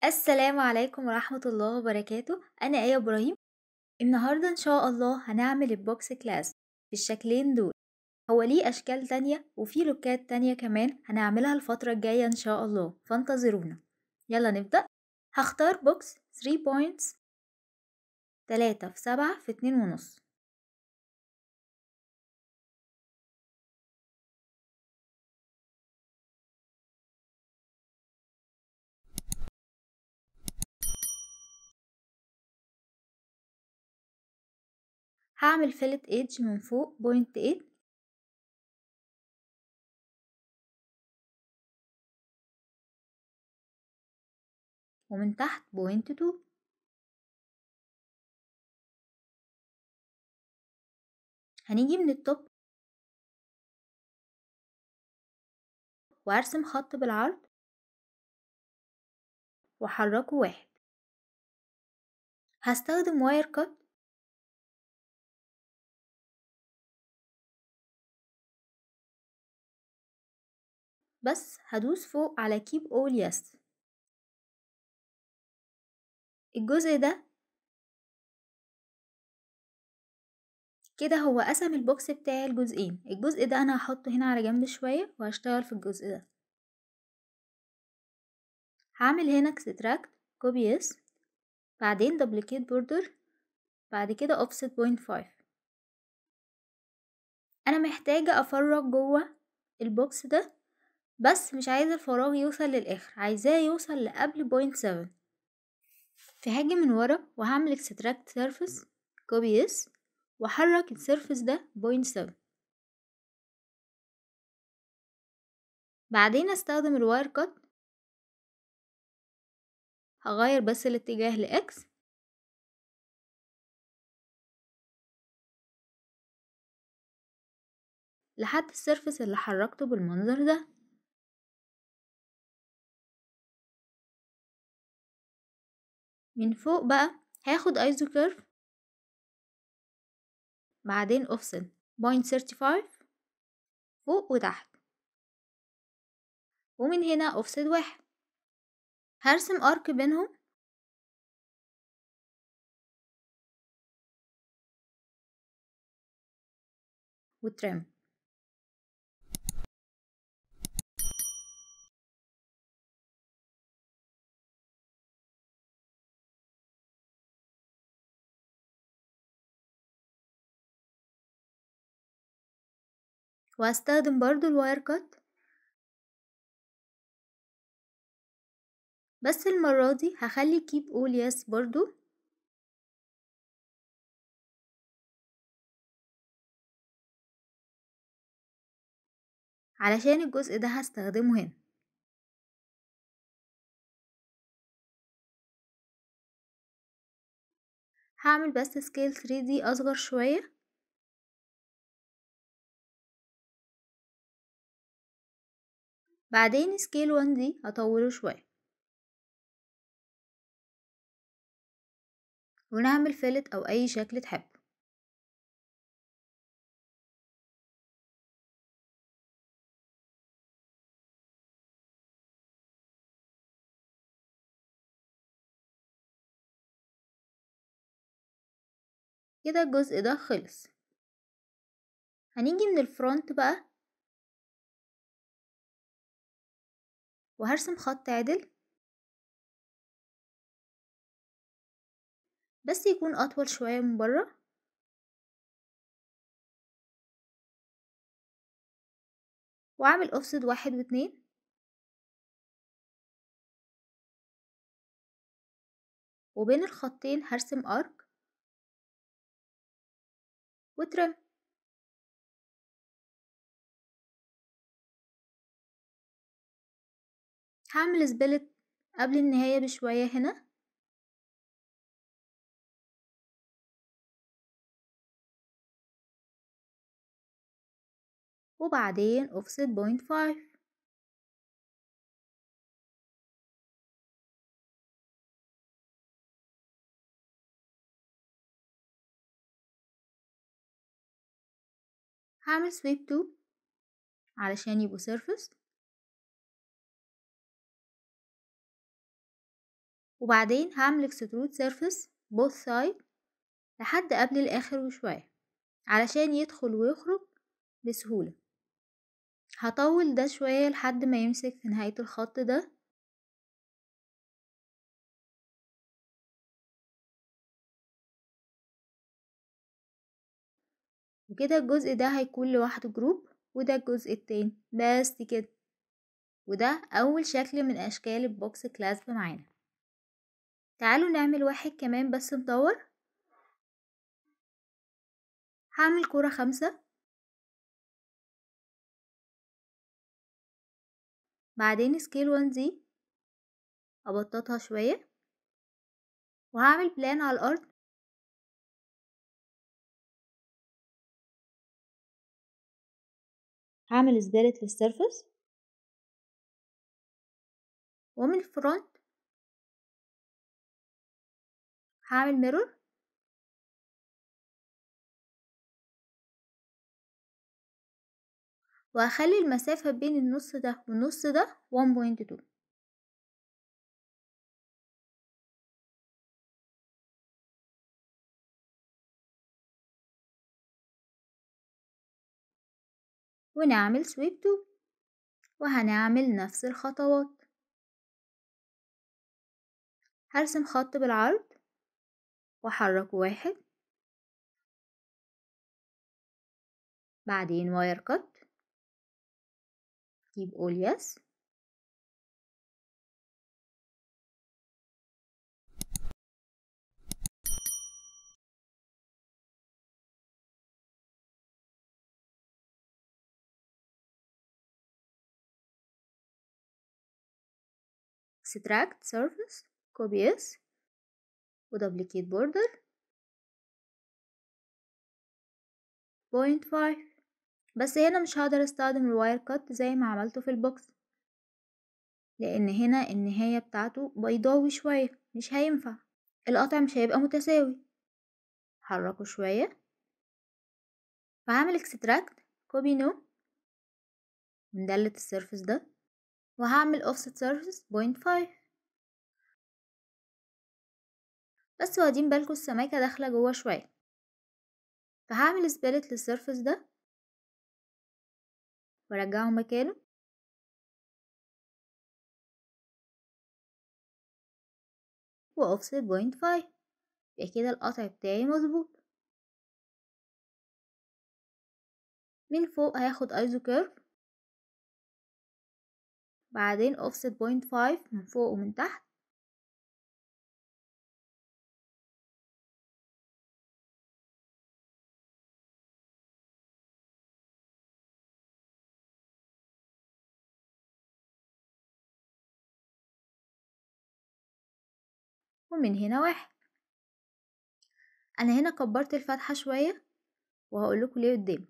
السلام عليكم ورحمة الله وبركاته أنا آية إبراهيم النهاردة إن شاء الله هنعمل البوكس كلاس بالشكلين دول هو ليه أشكال تانية وفي لوكات تانية كمان هنعملها الفترة الجاية إن شاء الله فانتظرونا يلا نبدأ هختار بوكس 3 بوينتس تلاتة في سبعة في اتنين ونص هعمل فيلت ايدج من فوق بوينت ايت ومن تحت بوينت تو هنيجي من التوب وارسم خط بالعرض واحركه واحد هستخدم واير كات بس هدوس فوق على keep all yes الجزء ده كده هو قسم البوكس بتاعي لجزئين الجزء ده انا هحطه هنا على جنب شوية وهشتغل في الجزء ده هعمل هنا extract copy yes بعدين duplicate border بعد كده offset point five انا محتاجة افرغ جوه البوكس ده بس مش عايزة الفراغ يوصل للاخر عايزاه يوصل لقبل بوينت سفن فهاجي من ورا وهعمل extract surface copy yes واحرك السيرفس ده بوينت سفن بعدين استخدم الواير كات هغير بس الاتجاه لإكس لحد السيرفس اللي حركته بالمنظر ده من فوق بقى هاخد ايزو كيرف بعدين اوفست بوينت ثيرتي فايف فوق وتحت ومن هنا اوفست واحد هرسم ارك بينهم وترم وهستخدم برضو الواير كات بس المرة دي هخلي كيب اول يس برضو علشان الجزء ده هستخدمه هنا هعمل بس سكيل 3D اصغر شوية بعدين سكيل 1 دي هطوله شوية ونعمل فيلت او اي شكل تحبه كده الجزء ده خلص هنيجي من الفرونت بقى وهرسم خط عدل بس يكون أطول شوية من برا وأعمل أوفست واحد واتنين وبين الخطين هرسم أرك وترم هعمل سبلت قبل النهاية بشوية هنا وبعدين offset point five هعمل sweep to علشان يبقوا surface وبعدين هعمل extrude surface both side لحد قبل الآخر وشوية علشان يدخل ويخرج بسهولة هطول ده شوية لحد ما يمسك في نهاية الخط ده وكده الجزء ده هيكون لوحده جروب وده الجزء التاني بس كده وده أول شكل من أشكال البوكس كلاسب معانا تعالوا نعمل واحد كمان بس مدور هعمل كرة خمسة بعدين سكيل وان دي أبططها شوية وهعمل بلان على الأرض هعمل سبالت للسيرفس ومن الفرونت هعمل ميرور وهخلي المسافة بين النص ده والنص ده 1.2 ونعمل سويب تو وهنعمل نفس الخطوات هرسم خط بالعرض واحركه واحد بعدين واير كات keep all yes extract surface copy s ودبليكيت border point five بس هنا مش هقدر استخدم الواير كات زي ما عملته في البوكس لان هنا النهاية بتاعته بيضاوي شوية مش هينفع القطع مش هيبقى متساوي حركه شوية فهعمل extract copy no من دالة السيرفس ده وهعمل offset surface point five بس واخدين بالكم السماكة داخلة جوه شوية فهعمل سبالت للسيرفس ده وارجعه مكانه و offset point five يبقى كده القطع بتاعي مظبوط من فوق هاخد ايزو كيرف بعدين offset point five من فوق ومن تحت ومن هنا واحد انا هنا كبرت الفتحة شوية وهقول لكم ليه قدام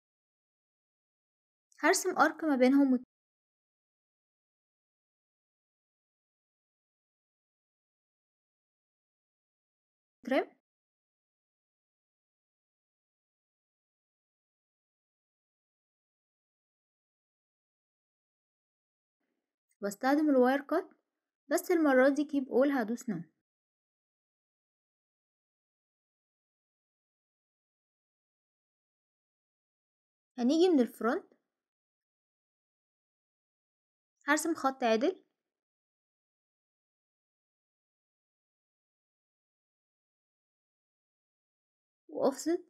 هرسم ارك ما بينهم وت... ترم بستخدم الواير كات بس المرة دي كيب اول هدوس نو هنيجي من الفرونت هرسم خط عدل وأوفست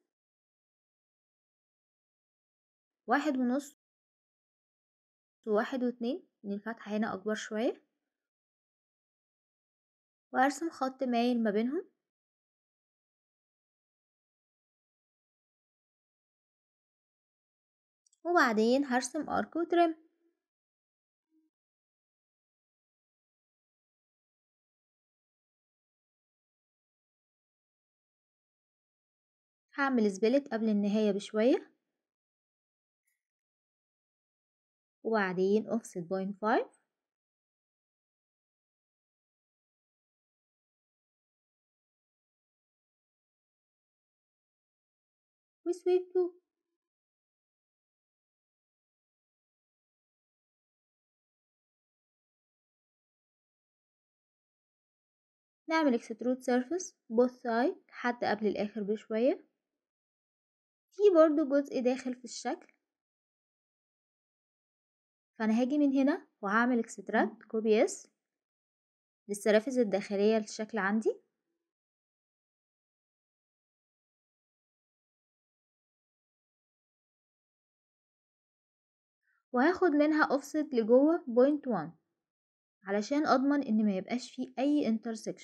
واحد ونص وواحد واتنين ان الفتحة هنا اكبر شوية وهرسم خط مايل ما بينهم وبعدين هرسم ارك وترم هعمل سبلت قبل النهاية بشوية وبعدين offset point five وسويب تو نعمل extrude surface both side لحد قبل الآخر بشوية في برضو جزء داخل في الشكل فأنا هاجي من هنا وهعمل اكستراكت كوبي اس للسرافز الداخلية للشكل عندي وهاخد منها offset لجوه بوينت وان علشان اضمن ان ما يبقاش فيه اي intersection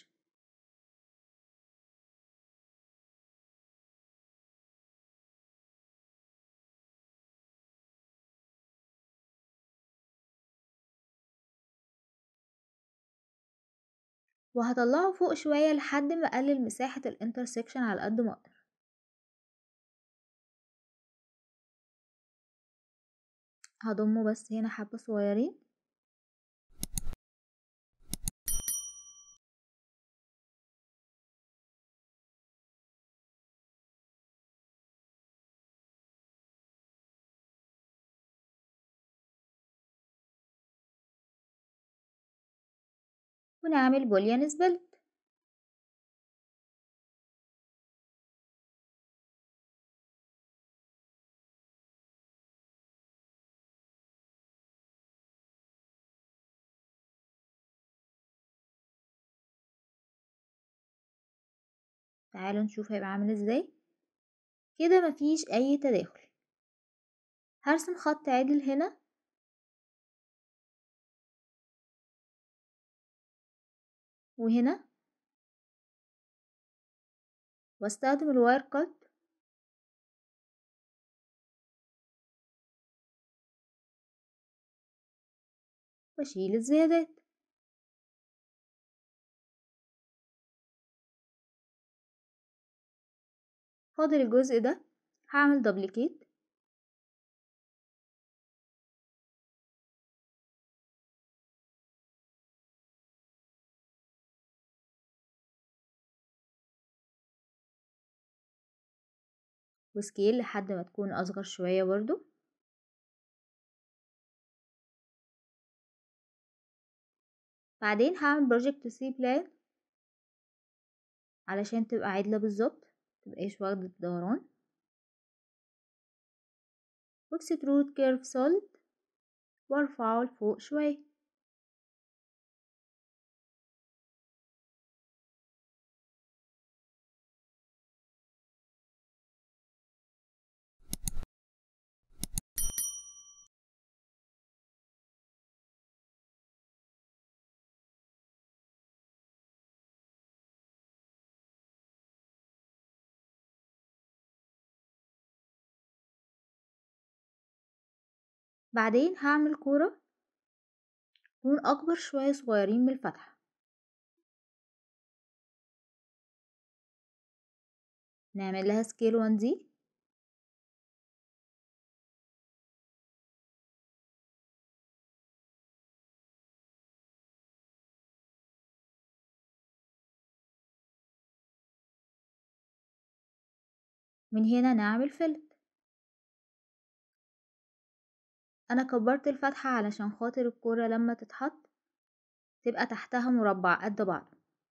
وهطلعه فوق شوية لحد ما اقلل مساحة الانترسكشن على قد ما اقدر هضمه بس هنا حبة صغيرين ونعمل بوليان سبلت تعالوا نشوف هيبقى عامل ازاي كده مفيش اي تداخل هرسم خط عدل هنا وهنا واستخدم الواير كات واشيل الزيادات فاضل الجزء ده هعمل دبليكيت وسكيل لحد ما تكون اصغر شوية برضو بعدين هعمل بروجكت سي بلان علشان تبقى عدلة بالظبط متبقاش واخدة دوران واكسترود كيرف سوليد وارفعه لفوق شوية بعدين هعمل كورة تكون أكبر شوية صغيرين من الفتحة نعمل لها سكيل 1 دي من هنا نعمل فلت انا كبرت الفتحة علشان خاطر الكورة لما تتحط تبقى تحتها مربع قد بعض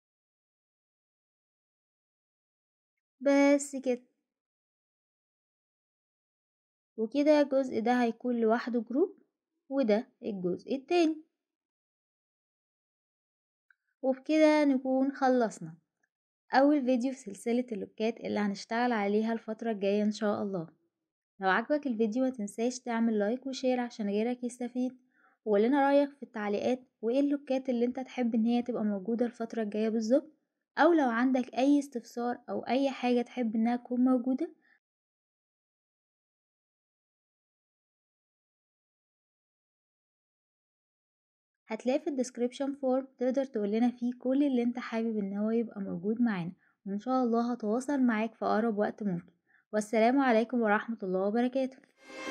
بس كده وكده الجزء ده هيكون لوحده جروب وده الجزء التاني وبكده نكون خلصنا اول فيديو في سلسلة اللوكات اللي هنشتغل عليها الفترة الجاية ان شاء الله لو عجبك الفيديو متنساش تعمل لايك وشير عشان غيرك يستفيد وقولنا رأيك في التعليقات وايه اللوكات اللي انت تحب ان هي تبقى موجودة الفترة الجاية بالظبط او لو عندك اي استفسار او اي حاجة تحب انها تكون موجودة هتلاقي في الديسكريبشن فورم تقدر تقولنا فيه كل اللي انت حابب ان هو يبقى موجود معانا وان شاء الله هتواصل معاك في اقرب وقت ممكن والسلام عليكم ورحمة الله وبركاته